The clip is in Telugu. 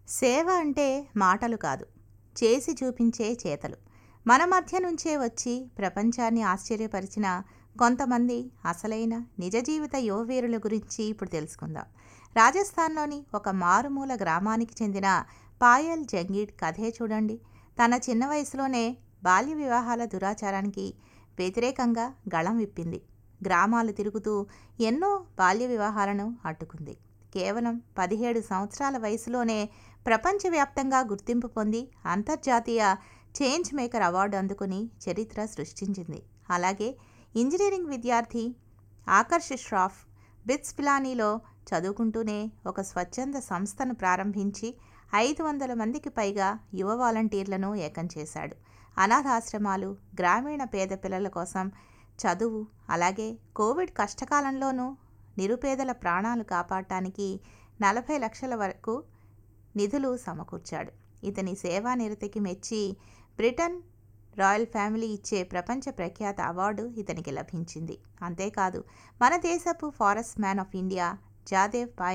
సేవ అంటే మాటలు కాదు చేసి చూపించే చేతలు మన మధ్య నుంచే వచ్చి ప్రపంచాన్ని ఆశ్చర్యపరిచిన కొంతమంది అసలైన నిజ జీవిత యువవీరుల గురించి ఇప్పుడు తెలుసుకుందాం రాజస్థాన్లోని ఒక మారుమూల గ్రామానికి చెందిన పాయల్ జంగీడ్ కథే చూడండి తన చిన్న వయసులోనే బాల్య వివాహాల దురాచారానికి వ్యతిరేకంగా గళం విప్పింది గ్రామాలు తిరుగుతూ ఎన్నో బాల్య వివాహాలను అడ్డుకుంది కేవలం పదిహేడు సంవత్సరాల వయసులోనే ప్రపంచవ్యాప్తంగా గుర్తింపు పొంది అంతర్జాతీయ చేంజ్ మేకర్ అవార్డు అందుకుని చరిత్ర సృష్టించింది అలాగే ఇంజనీరింగ్ విద్యార్థి ఆకర్ష్ ష్రాఫ్ బిట్స్ పిలానీలో చదువుకుంటూనే ఒక స్వచ్ఛంద సంస్థను ప్రారంభించి ఐదు వందల మందికి పైగా యువ వాలంటీర్లను ఏకం చేశాడు అనాథాశ్రమాలు గ్రామీణ పేద పిల్లల కోసం చదువు అలాగే కోవిడ్ కష్టకాలంలోనూ నిరుపేదల ప్రాణాలు కాపాడటానికి నలభై లక్షల వరకు నిధులు సమకూర్చాడు ఇతని సేవా నిరతికి మెచ్చి బ్రిటన్ రాయల్ ఫ్యామిలీ ఇచ్చే ప్రపంచ ప్రఖ్యాత అవార్డు ఇతనికి లభించింది అంతేకాదు మన దేశపు forest man of India Jadav Pai